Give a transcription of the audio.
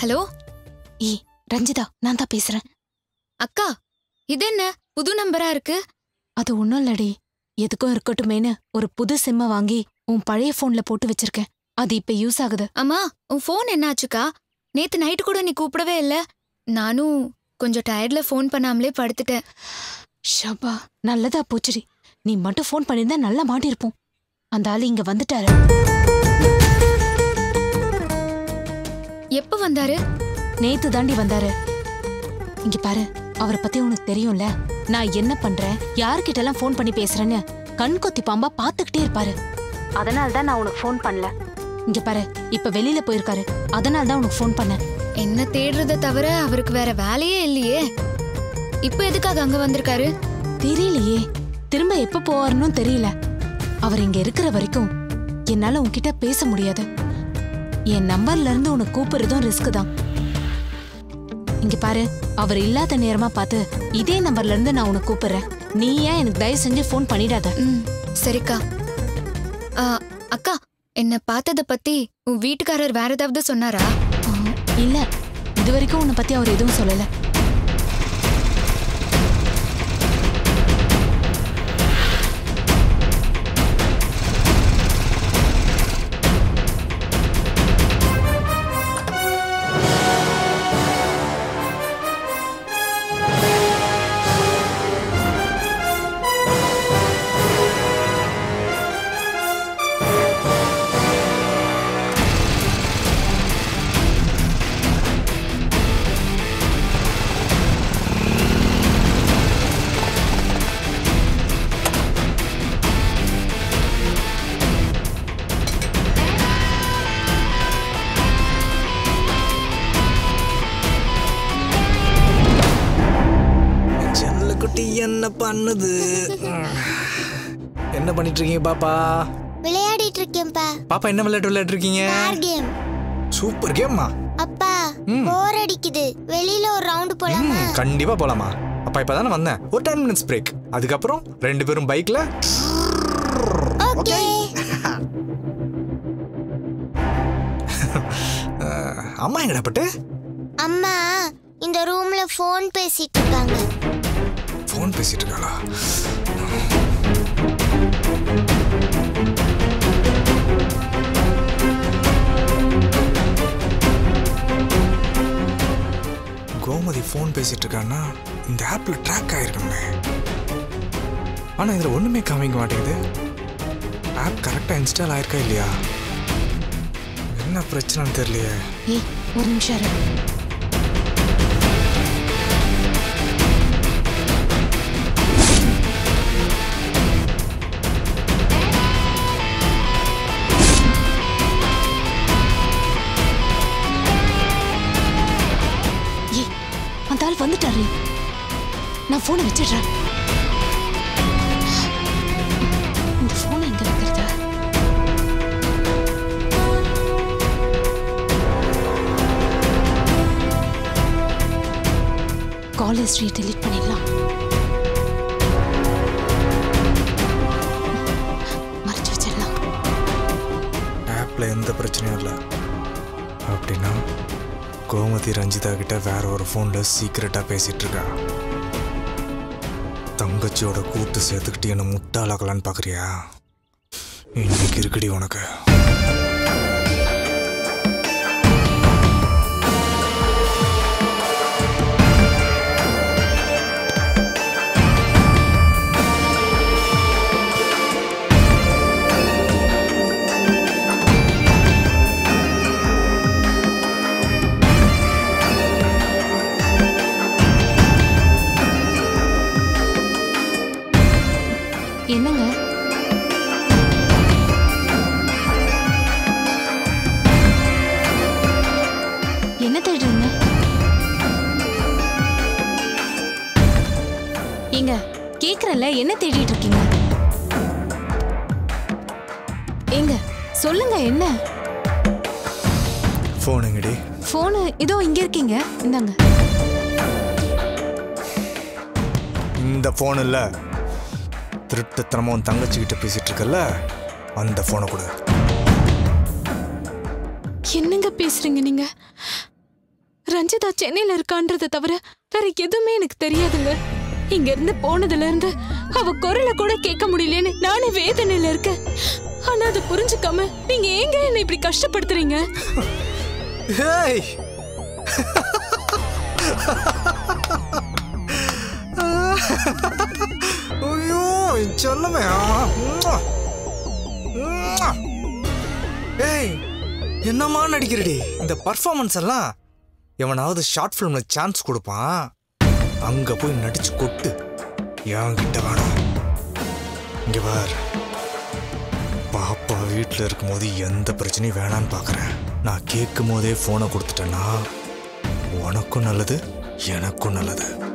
Hello ஏய் ரஞ்சிதா நான் தான் பேசுறேன் அக்கா இது என்ன புது நம்பரா இருக்கு அது ஒன்றும் இல்லடி எதுக்கும் இருக்கட்டுமேன்னு ஒரு புது சிம்ம வாங்கி உன் பழைய ஃபோன்ல போட்டு வச்சிருக்கேன் அது இப்ப யூஸ் ஆகுது அம்மா உன் ஃபோன் என்னாச்சுக்கா நேத்து நைட்டு கூட நீ கூப்பிடவே இல்ல நானும் கொஞ்சம் டயர்ட்ல ஃபோன் பண்ணாமலே படுத்துட்டேன் ஷபா நல்லதா போச்சுடி நீ மட்டும் ஃபோன் பண்ணியிருந்தா நல்லா மாட்டிருப்போம் அந்த ஆளு இங்க வந்துட்டாரு எப்ப வந்தாரு நேத்து தாண்டி வந்தாரு இங்க பாரு அவரை பத்தி உனக்கு தெரியும்ல நான் என்ன பண்றேன் யார்கிட்ட எல்லாம் ஃபோன் பண்ணி பேசுறேன்னு கண் கொத்தி பாம்பா பாத்துக்கிட்டே இருப்பாரு அதனால தான் நான் உனக்கு ஃபோன் பண்ணல இங்க பாரு இப்ப வெளியில போயிருக்காரு அதனால தான் உனக்கு ஃபோன் பண்ணேன் என்ன தேடுறத தவிர அவருக்கு வேற வேலையே இல்லையே இப்ப எதுக்காக அங்க வந்திருக்காரு தெரியலையே திரும்ப எப்ப போவாருன்னு தெரியல அவர் இங்க இருக்கிற வரைக்கும் என்னால உன்கிட்ட பேச முடியாது என் நம்பர்ல இருந்து உனக்கு கூப்பிடுறதும் ரிஸ்க் தான் இங்க பாரு அவர் இல்லாத நேரமா பார்த்து இதே நம்பர்ல இருந்து நான் உனக்கு கூப்பிடுறேன் நீ ஏன் எனக்கு தயவு செஞ்சு ஃபோன் பண்ணிடாத ம் சரிக்கா ஆ, அக்கா என்ன பார்த்தத பத்தி உன் வீட்டுக்காரர் வேற ஏதாவது சொன்னாரா ஆ, இல்ல இது வரைக்கும் உன்னை பத்தி அவர் எதுவும் சொல்லல செல்லக்குட்டி என்ன பண்ணுது என்ன பண்ணிட்டு இருக்கீங்க பாப்பா விளையாடிட்டு இருக்கேன்ப்பா பாப்பா என்ன விளையாட்டு விளையாட்டு இருக்கீங்க கார் கேம் சூப்பர் கேம்மா அப்பா ம். போர் அடிக்குது வெளியில ஒரு ரவுண்ட் போலாமா ம், கண்டிப்பா போலாமா அப்பா இப்பதானே வந்தேன் ஒரு டென் மினிட்ஸ் பிரேக் அதுக்கப்புறம் ரெண்டு பேரும் பைக்ல ஓகே அம்மா எங்கடா பட்டு அம்மா இந்த ரூம்ல ஃபோன் பேசிட்டு இருக்காங்க ஃபோன் பேசிட்டு இருக்காளா கோமதி ஃபோன் பேசிட்டு இருக்கான்னா இந்த ஆப்ல ட்ராக் ஆயிருக்கணுமே ஆனா இதுல ஒண்ணுமே காமிக்க மாட்டேங்குது ஆப் கரெக்டா இன்ஸ்டால் ஆயிருக்கா இல்லையா என்ன பிரச்சனைன்னு தெரியலையே ஏய் ஒரு நிமிஷம் இரு. ஏய் அந்த ஆள் வந்துட்டாரு நான் போனை வச்சிடுறேன் இந்த போனை எங்க வைக்கிறது கால் ஹிஸ்டரி delete பண்ணிடலாம் மறைச்சு வச்சிடலாம் ஆப்ல எந்த பிரச்சனையும் இல்லை அப்படின்னா கோமதி ரஞ்சிதா கிட்ட வேற ஒரு ஃபோன்ல சீக்கிரட்டா பேசிட்டு இருக்கா தங்கச்சியோட கூட்டு சேர்த்துக்கிட்டு என்ன முட்டாளாக்கலான்னு பார்க்கறியா இன்னைக்கு இருக்குடி உனக்கு என்னங்க என்ன தேடுறீங்க ஏங்க கேக்குறேன்ல என்ன தேடிட்டு இருக்கீங்க ஏங்க சொல்லுங்க என்ன ஃபோன் எங்கடி போனு இதோ இங்க இருக்கீங்க இந்தாங்க இந்த ஃபோன் இல்ல திருட்டுத்தனமா உன் தங்கச்சி கிட்ட பேசிட்டு இருக்கல்ல அந்த ஃபோனை கொடு என்னங்க பேசுறீங்க நீங்க ரஞ்சிதா சென்னையில இருக்கான்றத தவிர வேற எதுவுமே எனக்கு தெரியாதுங்க இங்க இருந்து போனதுல இருந்து அவ குரலை கூட கேட்க முடியலன்னு நானே வேதனையில இருக்கேன் ஆனா அதை புரிஞ்சுக்காம நீங்க ஏங்க என்ன இப்படி கஷ்டப்படுத்துறீங்க ஹேய் ஐயோ சொல்லமே ஏய் என்னம்மா நடிக்கிறடி இந்த பர்ஃபார்மன்ஸ் எல்லாம் எவனாவது ஷார்ட் ஃபிலிம்ல சான்ஸ் கொடுப்பான் அங்க போய் நடிச்சு கொட்டு என்கிட்ட வேணாம் இங்க பார் பாப்பா வீட்டில் இருக்கும்போது எந்த பிரச்சனையும் வேணான்னு பார்க்குறேன் நான் கேட்கும் போதே ஃபோனை கொடுத்துட்டேன்னா உனக்கும் நல்லது எனக்கும் நல்லது